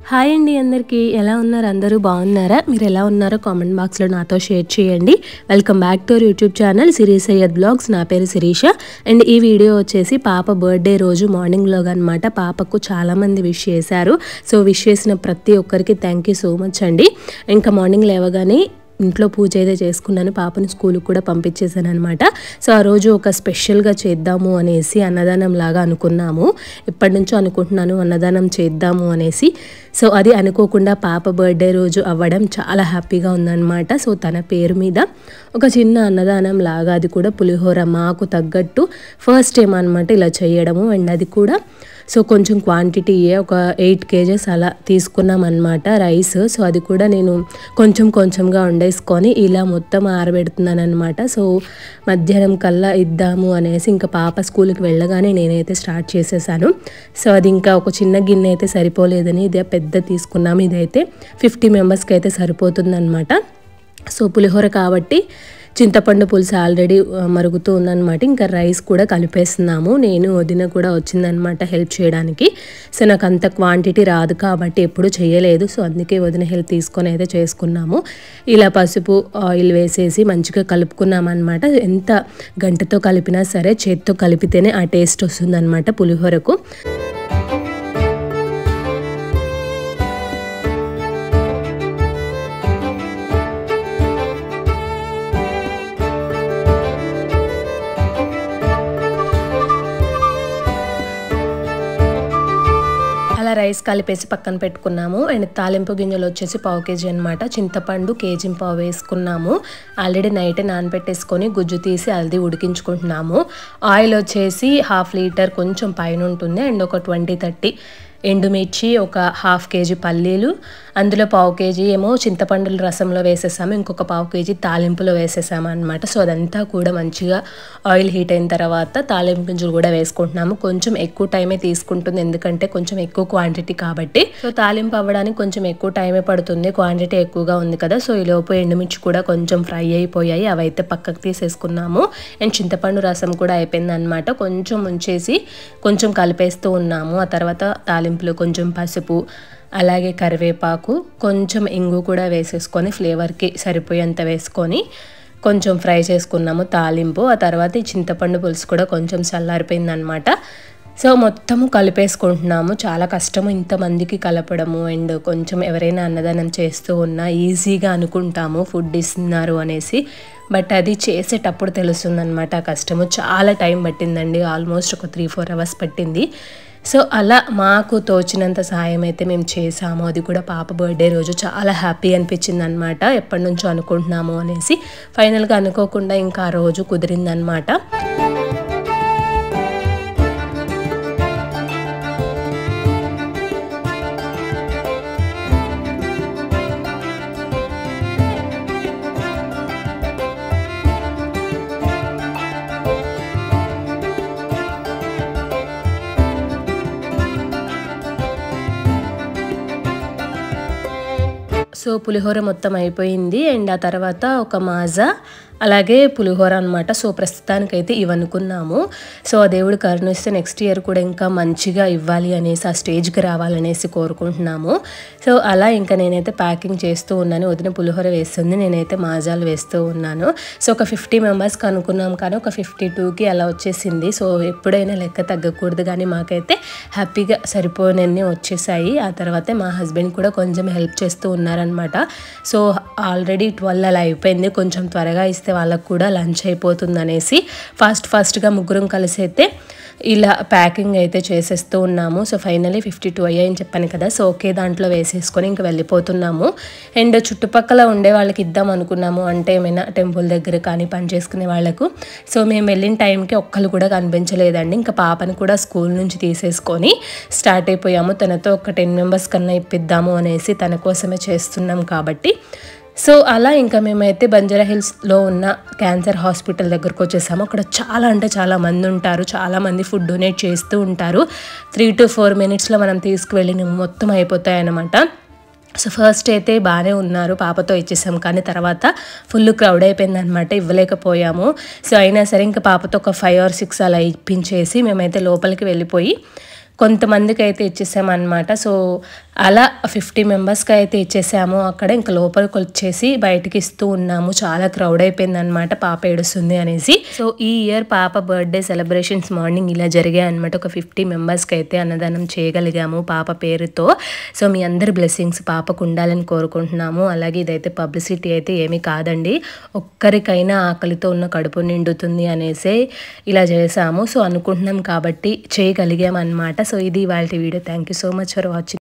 hi అండి అందరికీ ఎలా ఉన్నారు అందరూ బాగున్నారా మీరు ఎలా ఉన్నారో కామెంట్ బాక్స్లో నాతో షేర్ చేయండి welcome back to our YouTube channel సిరీస్ అయ్యద్ బ్లాగ్స్ నా పేరు శిరీష అండ్ ఈ వీడియో వచ్చేసి పాప బర్త్డే రోజు మార్నింగ్ వ్లాగ్ అనమాట పాపకు చాలామంది విష్ చేశారు సో విష్ చేసిన ప్రతి ఒక్కరికి థ్యాంక్ యూ సో మచ్ అండి ఇంకా మార్నింగ్ లేవగానే ఇంట్లో పూజ అయితే చేసుకున్నాను పాపని స్కూల్కి కూడా పంపించేసాను అనమాట సో ఆ రోజు ఒక స్పెషల్గా చేద్దాము అనేసి అన్నదానం లాగా అనుకున్నాము ఎప్పటి నుంచో అనుకుంటున్నాను అన్నదానం చేద్దాము అనేసి సో అది అనుకోకుండా పాప బర్త్డే రోజు అవ్వడం చాలా హ్యాపీగా ఉందన్నమాట సో తన పేరు మీద ఒక చిన్న అన్నదానం లాగా అది కూడా పులిహోర మాకు తగ్గట్టు ఫస్ట్ టైం అనమాట ఇలా చేయడము అండ్ అది కూడా సో కొంచెం క్వాంటిటీ ఒక ఎయిట్ కేజెస్ అలా తీసుకున్నాం అనమాట రైస్ సో అది కూడా నేను కొంచెం కొంచెంగా వండేసుకొని ఇలా మొత్తం ఆరబెడుతున్నాను అనమాట సో మధ్యాహ్నం కల్లా ఇద్దాము అనేసి ఇంకా పాప స్కూల్కి వెళ్ళగానే నేనైతే స్టార్ట్ చేసేసాను సో అది ఇంకా ఒక చిన్న గిన్నె అయితే సరిపోలేదని ఇదే పెద్ద తీసుకున్నాము ఇదైతే ఫిఫ్టీ మెంబర్స్కి అయితే సరిపోతుందన్నమాట సో పులిహోర కాబట్టి చింతపండు పులుసు ఆల్రెడీ ఆ, మరుగుతూ ఉందన్నమాట ఇంకా రైస్ కూడా కలిపేస్తున్నాము నేను వదిన కూడా వచ్చిందనమాట హెల్ప్ చేయడానికి సో నాకు అంత క్వాంటిటీ రాదు కాబట్టి ఎప్పుడు చేయలేదు సో అందుకే వదిన హెల్ప్ తీసుకొని అయితే చేసుకున్నాము ఇలా పసుపు ఆయిల్ వేసేసి మంచిగా కలుపుకున్నాం అనమాట ఎంత గంటతో కలిపినా సరే చేత్తో కలిపితేనే ఆ టేస్ట్ వస్తుందన్నమాట పులిహోరకు అలా రైస్ కలిపేసి పక్కన పెట్టుకున్నాము అండ్ తాలింపు గింజలు వచ్చేసి పావు కేజీ అనమాట చింతపండు కేజీ పావు వేసుకున్నాము ఆల్రెడీ నైట్ నానబెట్టేసుకొని గుజ్జు తీసి అది ఉడికించుకుంటున్నాము ఆయిల్ వచ్చేసి హాఫ్ లీటర్ కొంచెం పైన ఉంటుంది అండ్ ఒక ట్వంటీ థర్టీ ఎండుమిర్చి ఒక హాఫ్ కేజీ పల్లీలు అందులో పావు కేజీ ఏమో చింతపండుల రసంలో వేసేసాము ఇంకొక పావు కేజీ తాలింపులో వేసేసాము అనమాట సో అదంతా కూడా మంచిగా ఆయిల్ హీట్ అయిన తర్వాత తాలింపు గింజలు కూడా వేసుకుంటున్నాము కొంచెం ఎక్కువ టైమే తీసుకుంటుంది ఎందుకంటే కొంచెం ఎక్కువ క్వాంటిటీ కాబట్టి సో తాలింపు అవ్వడానికి కొంచెం ఎక్కువ టైమే పడుతుంది క్వాంటిటీ ఎక్కువగా ఉంది కదా సో ఈ లోపు ఎండుమిర్చి కూడా కొంచెం ఫ్రై అయిపోయాయి అవైతే పక్కకు తీసేసుకున్నాము అండ్ చింతపండు రసం కూడా అయిపోయింది అనమాట కొంచెం ఉంచేసి కొంచెం కలిపేస్తూ ఉన్నాము ఆ తర్వాత తాలింపులో కొంచెం పసుపు అలాగే కరివేపాకు కొంచెం ఇంగు కూడా వేసేసుకొని ఫ్లేవర్కి సరిపోయేంత వేసుకొని కొంచెం ఫ్రై చేసుకున్నాము తాలింపు ఆ తర్వాత ఈ చింతపండు పులుసు కూడా కొంచెం చల్లారిపోయింది అనమాట సో మొత్తము కలిపేసుకుంటున్నాము చాలా కష్టము ఇంతమందికి కలపడము అండ్ కొంచెం ఎవరైనా అన్నదానం చేస్తూ ఉన్నా ఈజీగా అనుకుంటాము ఫుడ్ ఇస్తున్నారు అనేసి బట్ అది చేసేటప్పుడు తెలుస్తుందన్నమాట ఆ కష్టము చాలా టైం పట్టిందండి ఆల్మోస్ట్ ఒక త్రీ ఫోర్ అవర్స్ పట్టింది సో అలా మాకు తోచినంత సాయం అయితే మేము చేసాము అది కూడా పాప బర్త్డే రోజు చాలా హ్యాపీ అనిపించింది అనమాట ఎప్పటి నుంచో అనుకుంటున్నాము అనేసి ఫైనల్గా అనుకోకుండా ఇంకా ఆ రోజు కుదిరిందనమాట సో పులిహోర మొత్తం అయిపోయింది అండ్ ఆ తర్వాత ఒక మాజా అలాగే పులిహోర అనమాట సో ప్రస్తుతానికైతే ఇవి అనుకున్నాము సో ఆ దేవుడు కరుణిస్తే నెక్స్ట్ ఇయర్ కూడా ఇంకా మంచిగా ఇవ్వాలి అనేసి ఆ స్టేజ్కి రావాలనేసి కోరుకుంటున్నాము సో అలా ఇంకా నేనైతే ప్యాకింగ్ చేస్తూ ఉన్నాను వదిన పులిహోర వేస్తుంది నేనైతే మాజాలు వేస్తూ ఉన్నాను సో ఒక ఫిఫ్టీ మెంబర్స్కి అనుకున్నాం కానీ ఒక ఫిఫ్టీ టూకి అలా వచ్చేసింది సో ఎప్పుడైనా లెక్క తగ్గకూడదు కానీ మాకైతే హ్యాపీగా సరిపోనన్ని వచ్చేసాయి ఆ తర్వాతే మా హస్బెండ్ కూడా కొంచెం హెల్ప్ చేస్తూ ఉన్నారనమాట సో ఆల్రెడీ ట్వెల్వ్ అలా అయిపోయింది కొంచెం త్వరగా ఇస్తే వాళ్ళకు కూడా లంచ్ అయిపోతుంది అనేసి ఫాస్ట్ ఫాస్ట్గా ముగ్గురం కలిసి అయితే ఇలా ప్యాకింగ్ అయితే చేసేస్తూ ఉన్నాము సో ఫైనలీ ఫిఫ్టీ టూ అయ్యాయని చెప్పాను కదా సో ఒకే దాంట్లో వేసేసుకొని ఇంకా వెళ్ళిపోతున్నాము అండ్ చుట్టుపక్కల ఉండే వాళ్ళకి ఇద్దాం అనుకున్నాము అంటే ఏమైనా టెంపుల్ దగ్గర కానీ పని చేసుకునే వాళ్ళకు సో మేము వెళ్ళిన టైంకి ఒక్కరు కూడా కనిపించలేదండి ఇంకా పాపని కూడా స్కూల్ నుంచి తీసేసుకొని స్టార్ట్ అయిపోయాము తనతో ఒక టెన్ మెంబర్స్ కన్నా ఇప్పిద్దాము అనేసి తన కోసమే చేస్తున్నాం కాబట్టి సో అలా ఇంకా మేమైతే బంజారా హిల్స్లో ఉన్న క్యాన్సర్ హాస్పిటల్ దగ్గరకు వచ్చేసాము అక్కడ చాలా అంటే చాలా మంది ఉంటారు చాలా మంది ఫుడ్ డొనేట్ చేస్తూ ఉంటారు త్రీ టు ఫోర్ మినిట్స్లో మనం తీసుకువెళ్ళి మొత్తం అయిపోతాయి అన్నమాట సో ఫస్ట్ అయితే బాగానే ఉన్నారు పాపతో ఇచ్చేసాం కానీ తర్వాత ఫుల్ క్రౌడ్ అయిపోయింది అనమాట ఇవ్వలేకపోయాము సో అయినా సరే ఇంకా పాపతో ఒక ఫైవ్ ఆర్ సిక్స్ అలా ఇప్పించేసి మేమైతే లోపలికి వెళ్ళిపోయి కొంతమందికి అయితే ఇచ్చేసామన్నమాట సో అలా ఫిఫ్టీ మెంబర్స్కి అయితే ఇచ్చేసాము అక్కడ ఇంకా లోపలికి వచ్చేసి బయటికి ఇస్తూ ఉన్నాము చాలా క్రౌడ్ అయిపోయింది అనమాట పాప ఏడుస్తుంది అనేసి సో ఈ ఇయర్ పాప బర్త్డే సెలబ్రేషన్స్ మార్నింగ్ ఇలా జరిగాయి అనమాట ఒక ఫిఫ్టీ మెంబర్స్కి అయితే అన్నదానం చేయగలిగాము పాప పేరుతో సో మీ అందరి బ్లెస్సింగ్స్ పాపకు ఉండాలని కోరుకుంటున్నాము అలాగే ఇదైతే పబ్లిసిటీ అయితే ఏమీ కాదండి ఒక్కరికైనా ఆకలితో ఉన్న కడుపు నిండుతుంది అనేసి ఇలా చేసాము సో అనుకుంటున్నాం కాబట్టి చేయగలిగాం అనమాట సో ఇది వాళ్ళ video thank you so much for watching